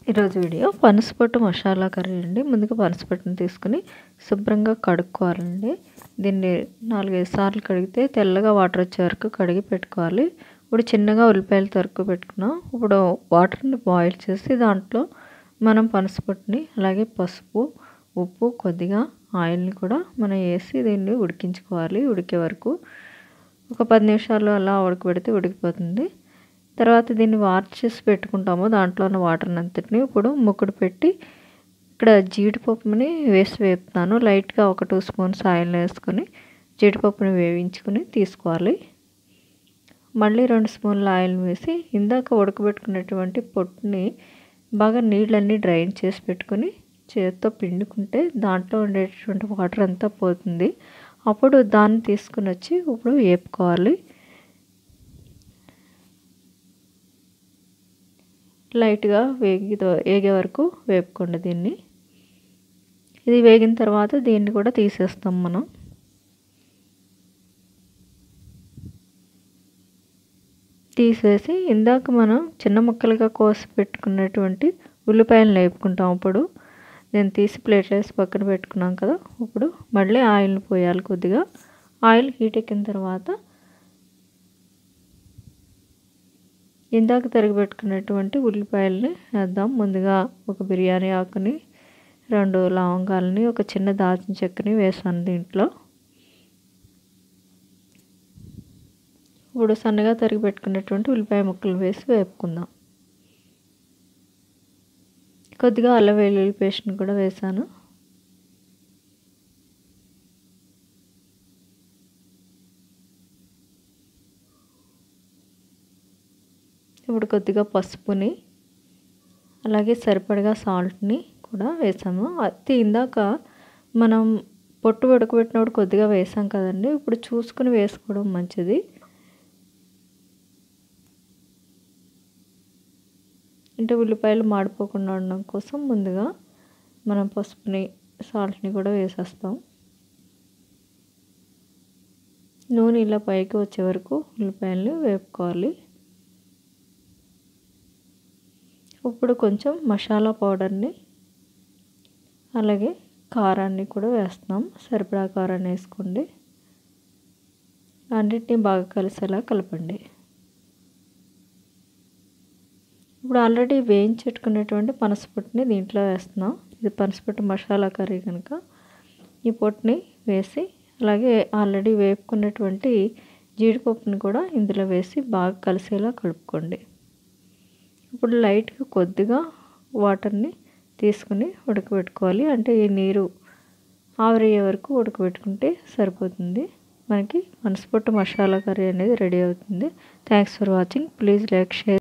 ఈరోజు వీడియో పనసపొట్టు మసాలా కర్రీ అండి ముందుగా పనసపొట్టుని తీసుకుని శుభ్రంగా కడుక్కోవాలండి దీన్ని నాలుగైదు సార్లు కడిగితే తెల్లగా వాటర్ వచ్చే వరకు కడిగి పెట్టుకోవాలి ఇప్పుడు చిన్నగా ఉల్లిపాయలు తరుక్కు పెట్టుకున్నాం ఇప్పుడు వాటర్ని బాయిల్ చేసి దాంట్లో మనం పనసపొట్టుని అలాగే పసుపు ఉప్పు కొద్దిగా ఆయిల్ని కూడా మనం వేసి దీన్ని ఉడికించుకోవాలి ఉడికే వరకు ఒక పది నిమిషాలు అలా ఉడకబెడితే ఉడికిపోతుంది తర్వాత దీన్ని వార్చ్ చేసి పెట్టుకుంటాము దాంట్లో ఉన్న వాటర్ని అంతటిని ఇప్పుడు ముక్కుడు పెట్టి ఇక్కడ జీడిపప్పుని వేసి వేపుతాను లైట్గా ఒక టూ స్పూన్స్ ఆయిల్ వేసుకొని జీడిపప్పుని వేయించుకొని తీసుకోవాలి మళ్ళీ రెండు స్పూన్ల ఆయిల్ వేసి ఇందాక ఉడకబెట్టుకున్నటువంటి పొట్టుని బాగా నీళ్ళన్నీ డ్రైన్ చేసి పెట్టుకొని చేతితో పిండుకుంటే దాంట్లో ఉండేటటువంటి వాటర్ అంతా పోతుంది అప్పుడు దాన్ని తీసుకుని వచ్చి ఇప్పుడు వేపుకోవాలి లైట్గా వేగి వేగే వరకు వేపుకోండి దీన్ని ఇది వేగిన తర్వాత దీన్ని కూడా తీసేస్తాం మనం తీసేసి ఇందాక మనం చిన్న ముక్కలుగా కోసి పెట్టుకున్నటువంటి ఉల్లిపాయలు లేపుకుంటాం అప్పుడు నేను తీసి ప్లేట్లో వేసి పక్కన పెట్టుకున్నాం కదా ఇప్పుడు మళ్ళీ ఆయిల్ని పోయాలి కొద్దిగా ఆయిల్ హీట్ ఎక్కిన తర్వాత ఇందాక తరిగి పెట్టుకున్నటువంటి ఉల్లిపాయలని వేద్దాం ముందుగా ఒక బిర్యానీ ఆకుని రెండు లవంగాలని ఒక చిన్న దాల్చిన చెక్కని వేసాను దీంట్లో ఇప్పుడు సన్నగా తరిగి పెట్టుకున్నటువంటి ఉల్లిపాయ ముక్కలు వేసి వేపుకుందాం కొద్దిగా అల్లం వెల్లుల్లి పేస్ట్ని కూడా వేసాను ఇప్పుడు కొద్దిగా పసుపుని అలాగే సరిపడగా సాల్ట్ని కూడా వేసాము అది ఇందాక మనం పొట్టు ఉడకబెట్టినప్పుడు కొద్దిగా వేసాం కదండి ఇప్పుడు చూసుకుని వేసుకోవడం మంచిది అంటే ఉల్లిపాయలు మాడిపోకుండా ఉండడం కోసం ముందుగా మనం పసుపుని సాల్ట్ని కూడా వేసేస్తాం నూనె ఇలా పైకి వచ్చే వరకు ఉల్లిపాయలు వేపుకోవాలి ఇప్పుడు కొంచెం మసాలా పౌడర్ని అలాగే కారాన్ని కూడా వేస్తున్నాం సరిపడా కారాన్ని వేసుకోండి అన్నిటినీ బాగా కలిసేలా కలపండి ఇప్పుడు ఆల్రెడీ వేయించుకునేటువంటి పనసపొట్టుని దీంట్లో వేస్తున్నాం ఇది పనసపొట్టు మసాలా కర్రీ కనుక ఈ పొట్టుని వేసి అలాగే ఆల్రెడీ వేపుకున్నటువంటి జీడిపప్పుని కూడా ఇందులో వేసి బాగా కలిసేలా కలుపుకోండి ఇప్పుడు లైట్గా కొద్దిగా వాటర్ని తీసుకుని ఉడకబెట్టుకోవాలి అంటే ఈ నీరు ఆవిరయ్యే వరకు ఉడకబెట్టుకుంటే సరిపోతుంది మనకి పనసపొట్టు మసాలా కర్రీ అనేది రెడీ అవుతుంది thanks for watching please like share